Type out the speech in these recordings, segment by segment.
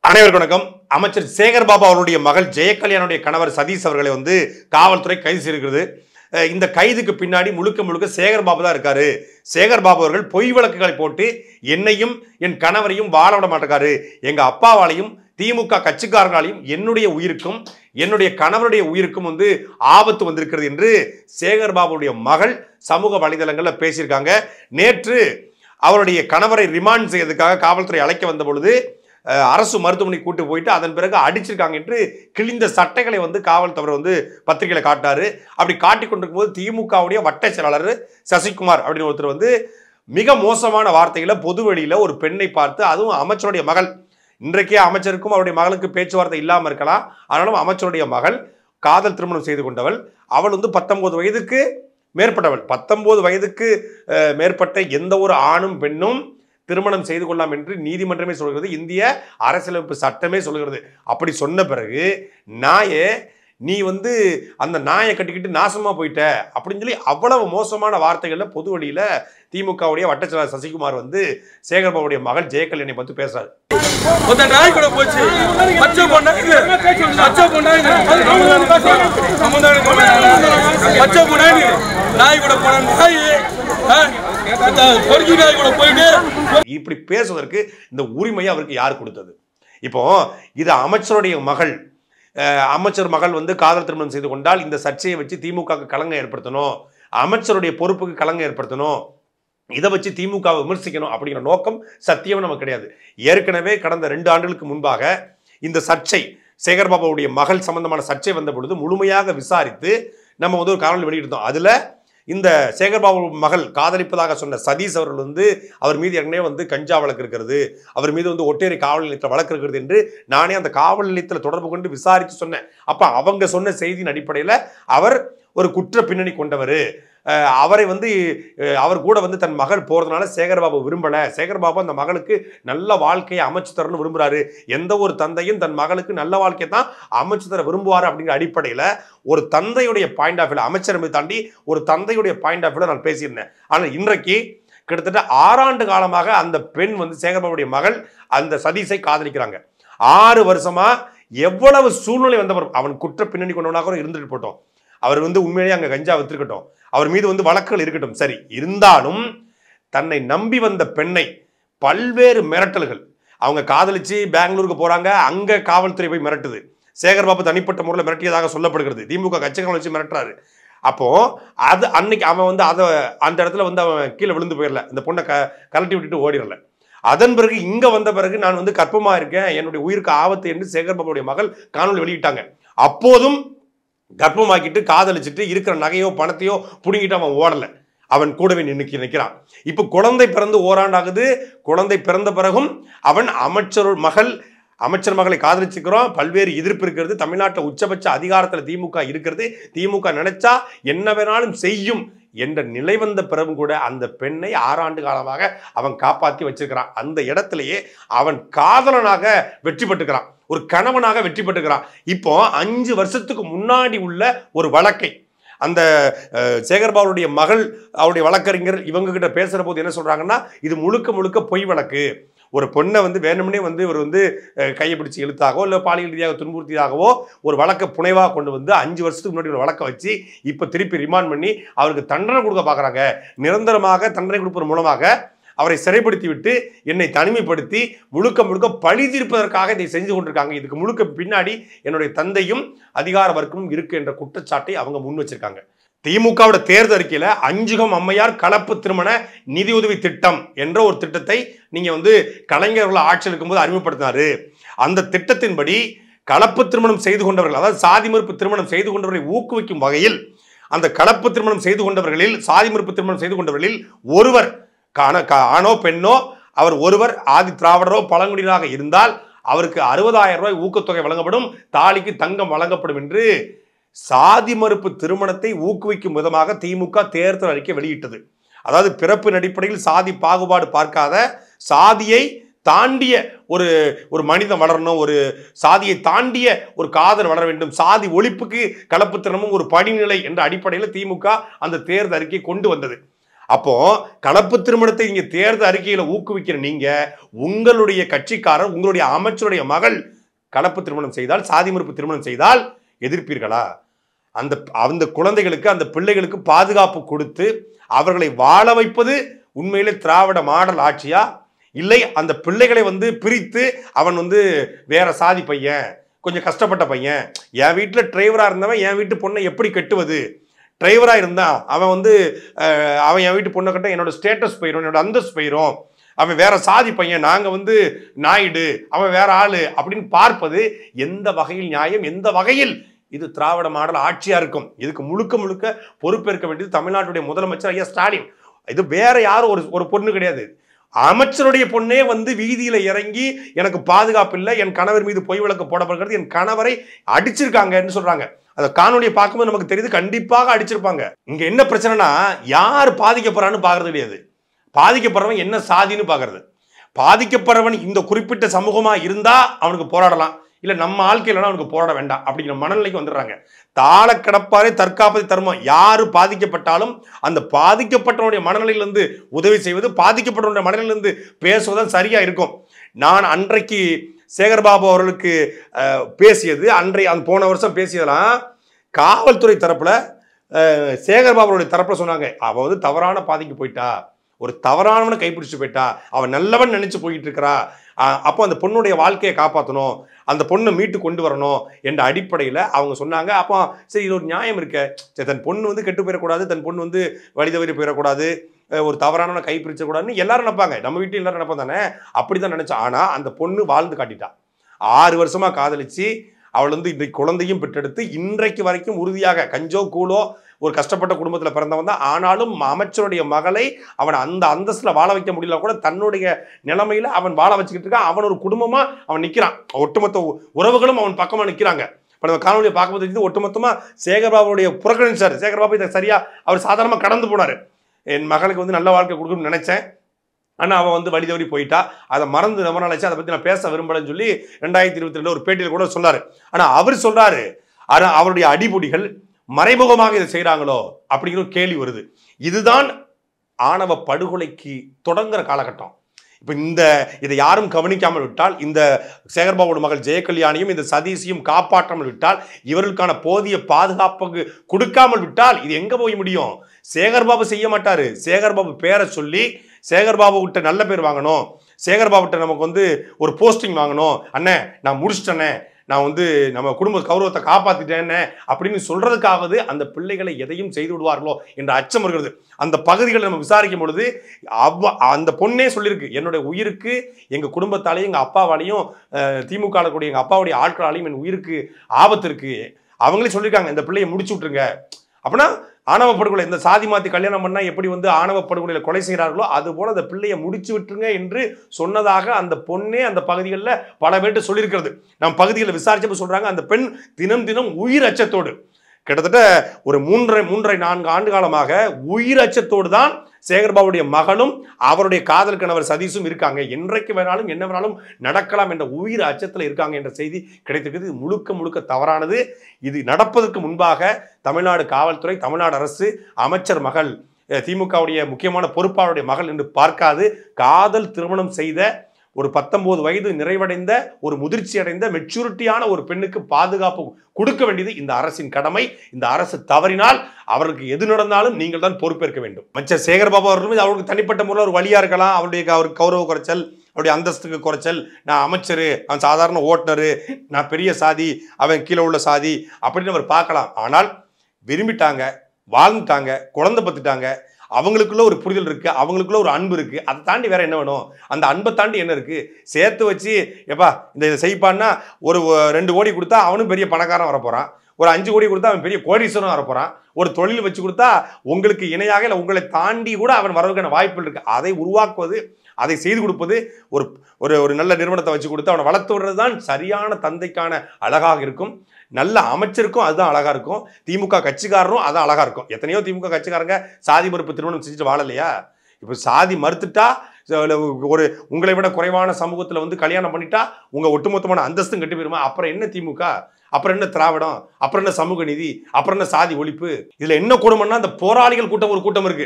அனைவருக்கும் வணக்கம் அமைச்சர் சேகர் பாபு அவருடைய மகள் ஜெயகல்யாணுடைய கணவர் சதீஷ் அவர்களை வந்து காவல்துறை கைது செய்திருக்கிறது அஹ் இந்த கைதுக்கு பின்னாடி முழுக்க முழுக்க சேகர் பாபு தான் இருக்காரு சேகர் பாபு அவர்கள் பொய் வழக்குகளை போட்டு என்னையும் என் கணவரையும் வாழ விட மாட்டேக்காரு எங்க அப்பாவாலையும் திமுக கட்சிக்காரர்களாலையும் என்னுடைய உயிருக்கும் என்னுடைய கணவருடைய உயிருக்கும் வந்து ஆபத்து வந்திருக்கிறது என்று சேகர் பாபுடைய மகள் சமூக வலைதளங்களில் பேசியிருக்காங்க நேற்று அவருடைய கணவரை ரிமாண்ட் செய்யறதுக்காக காவல்துறை அழைக்க வந்த பொழுது அஹ், அரசு மருத்துவமனை கூட்டு போயிட்டு அதன் பிறகு அடிச்சிருக்காங்க என்று கிழிந்த சட்டைகளை வந்து காவல்துறை வந்து பத்திரிகையில காட்டினாரு அப்படி காட்டி கொண்டிருக்கும் போது திமுகவுடைய வட்ட செயலாளர் சசிகுமார் அப்படின்னு ஒருத்தர் வந்து மிக மோசமான வார்த்தைகளை பொது வெளியில ஒரு பெண்ணை பார்த்து அதுவும் அமைச்சருடைய மகள் இன்றைக்கே அமைச்சருக்கும் அவருடைய மகளுக்கு பேச்சுவார்த்தை இல்லாமல் இருக்கலாம் ஆனாலும் அமைச்சருடைய மகள் காதல் திருமணம் செய்து கொண்டவள் அவள் வந்து பத்தொன்பது வயதுக்கு மேற்பட்டவள் பத்தொன்பது வயதுக்கு அஹ், மேற்பட்ட எந்த ஒரு ஆணும் பெண்ணும் திருமணம் செய்து கொள்ளலாம் என்று நீதிமன்றமே சொல்கிறது இந்திய அரசியலமைப்பு சட்டமே சொல்கிறது அப்படி சொன்ன பிறகு நாயே நீ வந்து அந்த நாயை கட்டிக்கிட்டு நாசமா போயிட்ட அப்படின்னு சொல்லி அவ்வளவு மோசமான வார்த்தைகள்ல பொது வழியில திமுகவுடைய வட்டச்செயலாளர் சசிகுமார் வந்து சேகர்பாபுடைய மகள் ஜெயகல்யாணை பத்தி பேசுறாரு ஒருத்தன் நாய் கூட போச்சு பச்சை பொண்ணா இது பச்சை பொண்ணா இது சமுதாய பச்சை பொண்ணா இது நாய் கூட போன நாய் ஆ? இந்த பொறுக்கி நாய் கூட போயிட்டு இப்படி பேசுவதற்கு இந்த உரிமையை அவருக்கு யார் கொடுத்தது இப்போ இது அமைச்சருடைய மகள் அஹ், அமைச்சர் மகள் வந்து காதல் திருமணம் செய்து கொண்டால் இந்த சர்ச்சையை வச்சு திமுகவுக்கு களங்கம் ஏற்படுத்தணும் அமைச்சருடைய பொறுப்புக்கு களங்கம் ஏற்படுத்தணும் இதை வச்சு திமுக வை விமர்சிக்கணும் அப்படிங்கிற நோக்கம் சத்தியம் நமக்கு கிடையாது ஏற்கனவே கடந்த ரெண்டு ஆண்டுகளுக்கு முன்பாக இந்த சர்ச்சை சேகர்பாபுடைய மகள் சம்பந்தமான சர்ச்சை வந்த பொழுது முழுமையாக விசாரித்து நம்ம வந்து ஒரு காணொலி வெளியிட்டோம் அதுல இந்த சேகர்பாபு மகள் காதலிப்பதாக சொன்ன சதீஷ் அவர்கள் வந்து அவர் மீது ஏற்கனவே வந்து கஞ்சா வழக்கு இருக்கிறது அவர் மீது வந்து ஒட்டேரி காவல் நிலையத்தில் வழக்கு இருக்கிறது என்று நானே அந்த காவல் நிலையத்தில் தொடர்பு கொண்டு விசாரித்து சொன்னேன் அப்ப அவங்க சொன்ன செய்தியின் அடிப்படையில் அவர் ஒரு குற்ற பின்னணி கொண்டவர் அஹ் அவரை வந்து அஹ் அவர் கூட வந்து தன் மகள் போறதுனால சேகர்பாபு விரும்பல சேகர்பாபு அந்த மகளுக்கு நல்ல வாழ்க்கையை அமைச்சு தரணும்னு விரும்புறாரு எந்த ஒரு தந்தையும் தன் மகளுக்கு நல்ல வாழ்க்கையை தான் அமைச்சு தர விரும்புவார் அப்படிங்கிற அடிப்படையில் ஒரு தந்தையுடைய பாயிண்ட் ஆஃப் வியூ அமைச்சரவை தாண்டி ஒரு தந்தையுடைய பாயிண்ட் ஆஃப் வியூ நான் பேசியிருந்தேன் ஆனால் இன்றைக்கு கிட்டத்தட்ட ஆறாண்டு காலமாக அந்த பெண் வந்து சேகர்பாபுடைய மகள் அந்த சதீஷை காதலிக்கிறாங்க ஆறு வருஷமா எவ்வளவு சூழ்நிலை வந்தவர் அவன் குற்ற பின்னணி கொண்டவனாக கூட இருந்துட்டு போட்டோம் அவர் வந்து உண்மையிலேயே அங்கே கஞ்சா வித்திருக்கட்டும் அவர் மீது வந்து வழக்குகள் இருக்கட்டும் சரி இருந்தாலும் தன்னை நம்பி வந்த பெண்ணை பல்வேறு மிரட்டல்கள் அவங்க காதலிச்சு பெங்களூருக்கு போறாங்க அங்க காவல்துறை போய் மிரட்டுது சேகர்பாபு தனிப்பட்ட முறையில் மிரட்டியதாக சொல்லப்படுகிறது திமுக கட்சிகளை வச்சு மிரட்டுறாரு அப்போ அது அன்னைக்கு அவன் வந்து அதை அந்த இடத்துல வந்து அவன் கீழே விழுந்து போயிடல இந்த பொண்ணை க கலட்டி விட்டுட்டு ஓடிடல அதன் பிறகு இங்க வந்த பிறகு நான் வந்து கற்பமா இருக்கேன் என்னுடைய உயிருக்கு ஆபத்து என்று சேகர்பாபுடைய மகள் காணொலி வெளியிட்டாங்க அப்போதும் கர்ப்பமாக்கிட்டு காதலிச்சிட்டு இருக்கிற நகையோ பணத்தையோ புடுங்கிட்டு அவன் ஓடல அவன் கூடவே நின்னுக்கி நிற்கிறான் இப்போ குழந்தை பிறந்து ஓராண்டாகுது குழந்தை பிறந்த பிறகும் அவன் அமைச்சர் மகள் அமைச்சர் மகளை காதலிச்சுக்கிறோம் பல்வேறு எதிர்ப்பு இருக்கிறது தமிழ்நாட்டில் உச்சபட்ச அதிகாரத்தில் திமுக இருக்கிறது திமுக நினைச்சா என்ன வேணாலும் செய்யும் என்ற நிலை வந்த பிறகும் கூட அந்த பெண்ணை ஆறாண்டு காலமாக அவன் காப்பாற்றி வச்சிருக்கிறான் அந்த இடத்திலேயே அவன் காதலனாக வெற்றி பெற்றுக்கிறான் ஒரு கணவனாக வெற்றி பெற்றுக்கிறான் இப்போ அஞ்சு வருஷத்துக்கு முன்னாடி உள்ள ஒரு வழக்கை அந்த அஹ், சேகர்பாபுடைய மகள் அவருடைய வழக்கறிஞர் இவங்க கிட்ட பேசுற போது என்ன சொல்றாங்கன்னா இது முழுக்க முழுக்க பொய் வழக்கு ஒரு பொண்ணை வந்து வேணும்னே வந்து இவர் வந்து அஹ், கையை பிடிச்சி இழுத்தாகவோ இல்லை பாலியல் ரீதியாக துன்புறுத்தியாகவோ ஒரு வழக்கை புனைவாக கொண்டு வந்து அஞ்சு வருஷத்துக்கு முன்னாடி ஒரு வழக்கை வச்சு இப்போ திருப்பி ரிமாண்ட் பண்ணி அவருக்கு தண்டனை கொடுக்க பார்க்குறாங்க நிரந்தரமாக தண்டனை கொடுப்பதன் மூலமாக அவரை சிறைப்படுத்தி விட்டு என்னை தனிமைப்படுத்தி முழுக்க முழுக்க பழி தீர்ப்பதற்காக இதை செஞ்சு கொண்டிருக்காங்க இதுக்கு முழுக்க பின்னாடி என்னுடைய தந்தையும் அதிகார வர்க்கமும் இருக்கு என்ற குற்றச்சாட்டை அவங்க முன் வச்சிருக்காங்க திமுகவோட தேர்தல் அறிக்கையில அஞ்சுகம் அம்மையார் கலப்பு திருமண நிதியுதவி திட்டம் என்ற ஒரு திட்டத்தை நீங்க வந்து கலைஞர்கள் ஆட்சியில் இருக்கும்போது அறிமுகப்படுத்தினாரு அந்த திட்டத்தின்படி கலப்பு திருமணம் செய்து கொண்டவர்கள் அதாவது சாதி மறுப்பு திருமணம் செய்து கொண்டவர்களை ஊக்குவிக்கும் வகையில் அந்த கலப்பு திருமணம் செய்து கொண்டவர்களில் சாதி மறுப்பு திருமணம் செய்து கொண்டவர்களில் ஒருவர் காண கா- ஆணோ பெண்ணோ அவர் ஒருவர் ஆதி திராவிடரோ பழங்குடியினராக இருந்தால் அவருக்கு அறுபதாயிரம் ரூபாய் ஊக்கத்தொகை வழங்கப்படும் தாலிக்கு தங்கம் வழங்கப்படும் என்று சாதி மறுப்பு திருமணத்தை ஊக்குவிக்கும் விதமாக திமுக தேர்தல் அறிக்கை வெளியிட்டது அதாவது பிறப்பின் அடிப்படையில் சாதி பாகுபாடு பார்க்காத சாதியை தாண்டிய ஒரு ஒரு மனிதன் வளரணும் ஒரு சாதியை தாண்டிய ஒரு காதல் வளர வேண்டும் சாதி ஒழிப்புக்கு கலப்புத்திறமும் ஒரு படிநிலை என்ற அடிப்படையில் திமுக அந்த தேர்தல் அறிக்கை கொண்டு வந்தது அப்போ கலப்பு திருமணத்தை இங்க தேர்தல் அறிக்கையில ஊக்குவிக்கிற நீங்க உங்களுடைய கட்சிக்காரர் உங்களுடைய அமைச்சருடைய மகள் கலப்பு திருமணம் செய்தால் சாதி மறுப்பு திருமணம் செய்தால் எதிர்ப்பீர்களா அந்த அந்த குழந்தைகளுக்கு அந்த பிள்ளைகளுக்கு பாதுகாப்பு கொடுத்து அவர்களை வாழ வைப்பது உண்மையிலே திராவிட மாடல் ஆட்சியா இல்லை அந்த பிள்ளைகளை வந்து பிரித்து அவன் வந்து வேற சாதி பையன் கொஞ்சம் கஷ்டப்பட்ட பையன் என் வீட்டில் டிரைவராக இருந்தவன் என் வீட்டு பொண்ணை எப்படி கட்டுவது டிரைவராக இருந்தான் அவன் வந்து அஹ், அவன் என் வீட்டு பொண்ணை கட்ட என்னோட ஸ்டேட்டஸ் போயிடும் என்னோட அந்தஸ்து போயிடும் அவன் வேற சாதி பையன் நாங்கள் வந்து நாயுடு அவன் வேற ஆளு அப்படின்னு பார்ப்பது எந்த வகையில் நியாயம் எந்த வகையில் இது திராவிட மாடல் ஆட்சியா இருக்கும் இதுக்கு முழுக்க முழுக்க பொறுப்பேற்க வேண்டியது தமிழ்நாட்டுடைய முதலமைச்சர் ஐயா ஸ்டாலின் இது வேற யாரும் ஒரு ஒரு பொண்ணு கிடையாது அமைச்சருடைய பொண்ணே வந்து வீதியில இறங்கி எனக்கு பாதுகாப்பு இல்லை என் கணவர் மீது பொய் வழக்கு போடப்படுகிறது என் கணவரை அடிச்சிருக்காங்கன்னு சொல்றாங்க அந்த காணொலியை பார்க்கும்போது நமக்கு தெரியுது கண்டிப்பாக அடிச்சிருப்பாங்க இங்க என்ன பிரச்சனைனா யார் பாதிக்கப்படுறான்னு பார்க்கறது கிடையாது பாதிக்கப்படுறவன் என்ன சாதின்னு பார்க்கறது பாதிக்கப்படுறவன் இந்த குறிப்பிட்ட சமூகமா இருந்தா அவனுக்கு போராடலாம் இல்ல நம்ம ஆட்கள் அவனுக்கு போராட வேண்டாம் அப்படிங்கிற மனநிலைக்கு வந்துடுறாங்க தாள கிடப்பாரே தற்காப்பதை தர்மம் யாரு பாதிக்கப்பட்டாலும் அந்த பாதிக்கப்பட்டவனுடைய மனநிலையிலிருந்து உதவி செய்வது பாதிக்கப்பட்டவனுடைய மனநிலையிலிருந்து பேசுவதுதான் சரியா இருக்கும் நான் அன்றைக்கு சேகர்பாபு அவர்களுக்கு அஹ், பேசியது அன்றைய அந்த போன வருஷம் பேசியதெல்லாம் காவல்துறை தரப்புல அஹ், சேகர்பாபுடைய தரப்புல சொன்னாங்க அவ வந்து தவறான பாதைக்கு போயிட்டா ஒரு தவறானவனை கைப்பிடிச்சு போயிட்டா அவன் நல்லவன் நினைச்சு போயிட்டு இருக்கிறா அஹ், அப்போ அந்த பொண்ணுடைய வாழ்க்கையை காப்பாற்றணும் அந்த பொண்ணை மீட்டு கொண்டு வரணும் என்ற அடிப்படையில் அவங்க சொன்னாங்க அப்போ சரி இது ஒரு நியாயம் இருக்க சரி தன் பொண்ணு வந்து கெட்டு போயிடக்கூடாது தன் பொண்ணு வந்து வழி தவறி போயிடக்கூடாது அஹ் ஒரு தவறானவனை கை பிரிச்சக்கூடாதுன்னு எல்லாரும் நினைப்பாங்க நம்ம வீட்டில் எல்லாரும் நினைப்போம் தானே அப்படி தான் நினைச்சோம் ஆனால் அந்த பொண்ணு வாழ்ந்து காட்டிட்டா ஆறு வருஷமா காதலிச்சு அவள் வந்து இன்றைக்கு குழந்தையும் பெற்றெடுத்து இன்றைக்கு வரைக்கும் உறுதியாக கஞ்சோ கூலோ ஒரு கஷ்டப்பட்ட குடும்பத்தில் பிறந்தவன் தான் ஆனாலும் அமைச்சருடைய மகளை அவன் அந்த அந்தஸ்துல வாழ வைக்க முடியல கூட தன்னுடைய நிலைமையில அவன் வாழ வச்சுக்கிட்டு இருக்கான் அவன் ஒரு குடும்பமா அவன் நிக்கிறான் ஒட்டுமொத்த உ- உறவுகளும் அவன் பக்கமா நிக்கிறாங்க இப்போ நம்ம காணொலியை பார்க்கும்போது தெரியுது ஒட்டுமொத்தமா சேகர்பாபுடைய புறக்கணிச்சார் சேகர்பாபு இதை சரியா அவர் சாதாரணமா கடந்து போனார் என் மகளுக்கு வந்து நல்ல வாழ்க்கை கொடுக்கணும்னு நினைச்சேன் ஆனால் அவன் வந்து வழி தவறி போயிட்டா அதை மறந்து ரொம்ப நாளாச்சு அதை பற்றி நான் பேச விரும்பலன்னு சொல்லி ரெண்டாயிரத்தி இருபத்தி ரெண்டு ஒரு பேட்டியில் கூட சொன்னார் ஆனால் அவர் சொல்றாரு ஆனா அவருடைய அடிபொடிகள் மறைமுகமாக இதை செய்கிறாங்களோ அப்படிங்கிற ஒரு கேள்வி வருது இதுதான் ஆணவ படுகொலைக்கு தொடங்குற காலகட்டம் இப்போ இந்த இதை யாரும் கவனிக்காமல் விட்டால் இந்த சேகர்பாபுடைய மகள் ஜெயகல்யாணியும் இந்த சதீஷையும் காப்பாற்றாமல் விட்டால் இவர்களுக்கான போதிய பாதுகாப்புக்கு கொடுக்காமல் விட்டால் இது எங்க போய் முடியும் சேகர்பாபு செய்ய மாட்டாரு சேகர்பாபு பேரை சொல்லி சேகர்பாபு கிட்ட நல்ல பேர் வாங்கணும் சேகர்பாபு கிட்ட நமக்கு வந்து ஒரு போஸ்டிங் வாங்கணும் அண்ணே நான் முடிச்சிட்டேனே நான் வந்து நம்ம குடும்ப கௌரவத்தை காப்பாத்திட்டேன்னு அப்படின்னு சொல்றதுக்காவது அந்த பிள்ளைகளை எதையும் செய்து விடுவார்களோ என்ற அச்சம் இருக்கிறது அந்த பகுதிகளை நம்ம விசாரிக்கும் பொழுது அவ அந்த பொண்ணே சொல்லியிருக்கு என்னுடைய உயிருக்கு எங்க குடும்பத்தாலையும் எங்க அப்பாவாலையும் அஹ், திமுக ல கூடிய எங்க அப்பாவுடைய ஆட்களாலையும் என் உயிருக்கு ஆபத்து இருக்கு அவங்களே சொல்லியிருக்காங்க இந்த பிள்ளையை முடிச்சு விட்டுருங்க அப்படின்னா ஆணவ படுகொலை இந்த சாதி மாத்தி கல்யாணம் பண்ணா எப்படி வந்து ஆணவ படுகொலையில கொலை செய்கிறார்களோ அது போல அந்த பிள்ளையை முடிச்சு விட்டுருங்க என்று சொன்னதாக அந்த பொண்ணே அந்த பகுதிகளில் பல பேர்ட்டு சொல்லியிருக்கிறது நம்ம பகுதிகளில் விசாரிச்சப்ப சொல்றாங்க அந்த பெண் தினம் தினம் உயிர் அச்சத்தோடு கிட்டத்தட்ட ஒரு மூன்றரை மூன்றரை நான்கு ஆண்டு காலமாக உயிர் அச்சத்தோடு தான் சேகர்பாபுடைய மகளும் அவருடைய காதல் கணவர் சதீஷும் இருக்காங்க என்றைக்கு வேணாலும் என்ன வேணாலும் நடக்கலாம் என்ற உயிர் அச்சத்தில் இருக்காங்க என்ற செய்தி கிடைத்திருக்குது இது முழுக்க முழுக்க தவறானது இது நடப்பதற்கு முன்பாக தமிழ்நாடு காவல்துறை தமிழ்நாடு அரசு அமைச்சர் மகள் அஹ், திமுகவுடைய முக்கியமான பொறுப்பாளருடைய மகள் என்று பார்க்காது காதல் திருமணம் செய்த ஒரு பத்தொன்பது வயது நிறைவடைந்த ஒரு முதிர்ச்சி அடைந்த மெச்சூரிட்டியான ஒரு பெண்ணுக்கு பாதுகாப்பு கொடுக்க வேண்டியது இந்த அரசின் கடமை இந்த அரசு தவறினால் அவருக்கு எது நடந்தாலும் நீங்கள் தான் பொறுப்பேற்க வேண்டும் அமைச்சர் சேகர்பாபு அவர்கள் மீது அவருக்கு தனிப்பட்ட முறையில் ஒரு வழியா இருக்கலாம் அவருடைய அவருக்கு கௌரவ குறைச்சல் அவருடைய அந்தஸ்துக்கு குறைச்சல் நான் அமைச்சர் அவன் சாதாரண ஓட்டுநர் நான் பெரிய சாதி அவன் கீழே உள்ள சாதி அப்படின்னு அவர் பார்க்கலாம் ஆனால் விரும்பிட்டாங்க வாழ்ந்துட்டாங்க குழந்தை பத்துட்டாங்க அவங்களுக்குள்ள ஒரு புரிதல் இருக்கு அவங்களுக்குள்ள ஒரு அன்பு இருக்கு அதை தாண்டி வேற என்ன வேணும் அந்த அன்பை தாண்டி என்ன இருக்கு சேர்த்து வச்சு எப்பா இந்த இதை செய்ப்பான்னா ஒரு அஹ், ரெண்டு கோடி கொடுத்தா அவனும் பெரிய பணக்காரன் வரப் போறான் ஒரு அஞ்சு கோடி கொடுத்தா அவன் பெரிய கோடீஸ்வரன் வரப் போறான் ஒரு தொழில் வச்சு கொடுத்தா உங்களுக்கு இணையாக இல்லை உங்களை தாண்டி கூட அவன் வரதுக்கான வாய்ப்புகள் இருக்கு அதை உருவாக்குவது அதை செய்து கொடுப்பது ஒரு ஒரு ஒரு நல்ல நிறுவனத்தை வச்சு கொடுத்து அவனை வளர்த்து விடுறது தான் சரியான தந்தைக்கான அழகாக இருக்கும் நல்ல அமைச்சருக்கும் அதுதான் அழகா இருக்கும் திமுக கட்சிக்காரரும் அதான் அழகா இருக்கும் எத்தனையோ திமுக கட்சிக்காரங்க சாதி மறுப்பு திருமணம் செஞ்சுட்டு வாழலையா இப்போ சாதி மறுத்துட்டா ச- ஒரு உங்களை விட குறைவான சமூகத்தில் வந்து கல்யாணம் பண்ணிட்டா உங்க ஒட்டுமொத்தமான அந்தஸ்தும் கெட்டு போயிருமா அப்புறம் என்ன திமுக அப்புறம் என்ன திராவிடம் அப்புறம் என்ன சமூக நீதி அப்புறம் என்ன சாதி ஒழிப்பு இதுல என்ன கொடுமைன்னா அந்த போராளிகள் கூட்டம் ஒரு கூட்டம் இருக்கு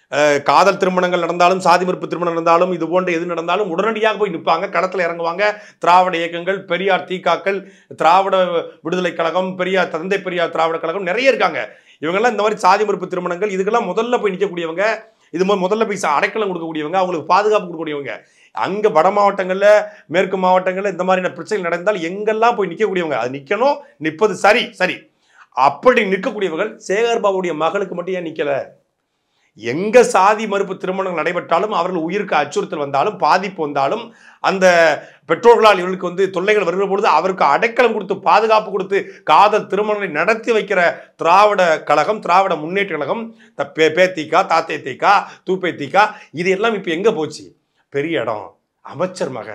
அஹ், காதல் திருமணங்கள் நடந்தாலும் சாதி மறுப்பு திருமணம் நடந்தாலும் இது போன்ற எது நடந்தாலும் உடனடியாக போய் நிற்பாங்க களத்தில் இறங்குவாங்க திராவிட இயக்கங்கள் பெரியார் தீக்காக்கள் திராவிட விடுதலை கழகம் பெரியார் தந்தை பெரியார் திராவிட கழகம் நிறைய இருக்காங்க இவங்கெல்லாம் இந்த மாதிரி சாதி மறுப்பு திருமணங்கள் இதுக்கெல்லாம் முதல்ல போய் நிற்கக்கூடியவங்க இது மாதிரி முதல்ல போய் ச- அடைக்கலம் கொடுக்கக்கூடியவங்க அவங்களுக்கு பாதுகாப்பு கொடுக்கக்கூடியவங்க அங்கே வட மாவட்டங்களில் மேற்கு மாவட்டங்களில் இந்த மாதிரியான பிரச்சனைகள் நடந்தால் எங்கெல்லாம் போய் நிற்கக்கூடியவங்க அது நிற்கணும் நிற்பது சரி சரி அப்படி நிற்கக்கூடியவர்கள் சேகர் பாபுடைய மகளுக்கு மட்டும் ஏன் நிற்கல எங்க சாதி மறுப்பு திருமணங்கள் நடைபெற்றாலும் அவர்கள் உயிருக்கு அச்சுறுத்தல் வந்தாலும் பாதிப்பு வந்தாலும் அந்த பெற்றோர்களால் இவர்களுக்கு வந்து தொல்லைகள் வருகிற பொழுது அவருக்கு அடைக்கலம் கொடுத்து பாதுகாப்பு கொடுத்து காதல் திருமணங்களை நடத்தி வைக்கிற திராவிட கழகம் திராவிட முன்னேற்ற கழகம் த பே பேத்திக்கா தாத்தேத்திக்கா தூப்பேத்திக்கா இது எல்லாம் இப்போ எங்கே போச்சு பெரிய இடம் அமைச்சர் மக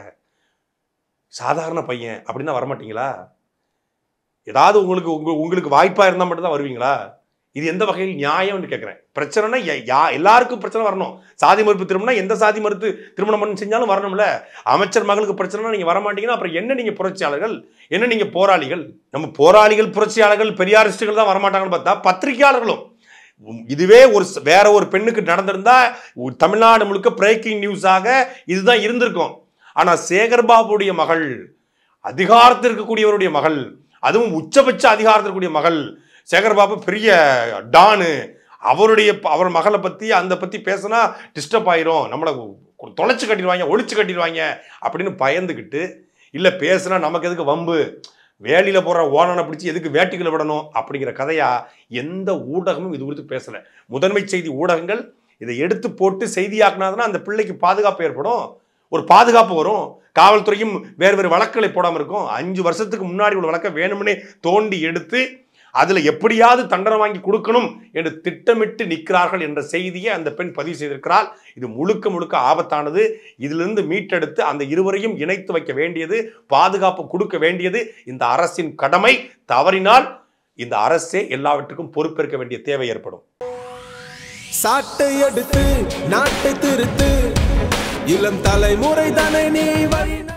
சாதாரண பையன் அப்படின்னா வரமாட்டீங்களா ஏதாவது உங்களுக்கு உங்க உங்களுக்கு வாய்ப்பாக இருந்தால் மட்டும்தான் வருவீங்களா இது எந்த வகையில் நியாயம்னு கேட்குறேன் பிரச்சனைனா ய- யா எல்லாருக்கும் பிரச்சனை வரணும் சாதி மறுப்பு திருமணம் எந்த சாதி மறுத்து திருமணம் பண்ணி செஞ்சாலும் வரணும்ல அமைச்சர் மகளுக்கு பிரச்சனைனா நீங்கள் வரமாட்டீங்கன்னா அப்புறம் என்ன நீங்கள் புரட்சியாளர்கள் என்ன நீங்கள் போராளிகள் நம்ம போராளிகள் புரட்சியாளர்கள் பெரியாரிஸ்டுகள் தான் வரமாட்டாங்கன்னு பார்த்தா பத்திரிகையாளர்களும் உம், இதுவே ஒரு ச- வேற ஒரு பெண்ணுக்கு நடந்திருந்தா உ- தமிழ்நாடு முழுக்க பிரேக்கிங் நியூஸாக இதுதான் இருந்திருக்கும் ஆனால் சேகர்பாபுடைய மகள் அதிகாரத்தில் இருக்கக்கூடியவருடைய மகள் அதுவும் உச்சபட்ச அதிகாரத்தில் இருக்கக்கூடிய மகள் சேகர்பாபு பெரிய டானு அவருடைய ப- அவர் மகளை பற்றி அந்த பற்றி பேசினா டிஸ்டர்ப் ஆயிரும் நம்மளை உ- தொலைச்சு கட்டிடுவாங்க ஒழிச்சு கட்டிடுவாங்க அப்படின்னு பயந்துக்கிட்டு இல்லை பேசுனா நமக்கு எதுக்கு வம்பு வேலியில் போடுற ஓனனை பிடிச்சி எதுக்கு வேட்டிகளை விடணும் அப்படிங்கிற கதையா எந்த ஊடகமும் இது குறித்து பேசலை முதன்மை செய்தி ஊடகங்கள் இதை எடுத்து போட்டு செய்தியாக்குனாதான் அந்த பிள்ளைக்கு பாதுகாப்பு ஏற்படும் ஒரு பாதுகாப்பு வரும் காவல்துறையும் வேறு வேறு வழக்குகளை போடாமல் இருக்கும் அஞ்சு வருஷத்துக்கு முன்னாடி உள்ள வழக்கை வேணும்னே தோண்டி எடுத்து அதில் எப்படியாவது தண்டனை வாங்கி கொடுக்கணும் என்று திட்டமிட்டு நிற்கிறார்கள் என்ற செய்தியை அந்த பெண் பதிவு செய்திருக்கிறாள் இது முழுக்க முழுக்க ஆபத்தானது இதிலிருந்து மீட்டெடுத்து அந்த இருவரையும் இணைத்து வைக்க வேண்டியது பாதுகாப்பு கொடுக்க வேண்டியது இந்த அரசின் கடமை தவறினால் இந்த அரசே எல்லாவற்றுக்கும் பொறுப்பேற்க வேண்டிய தேவை ஏற்படும் சாட்டை எடுத்து நாட்டை திருத்து இளம் தலைமுறை தானே நீ வழி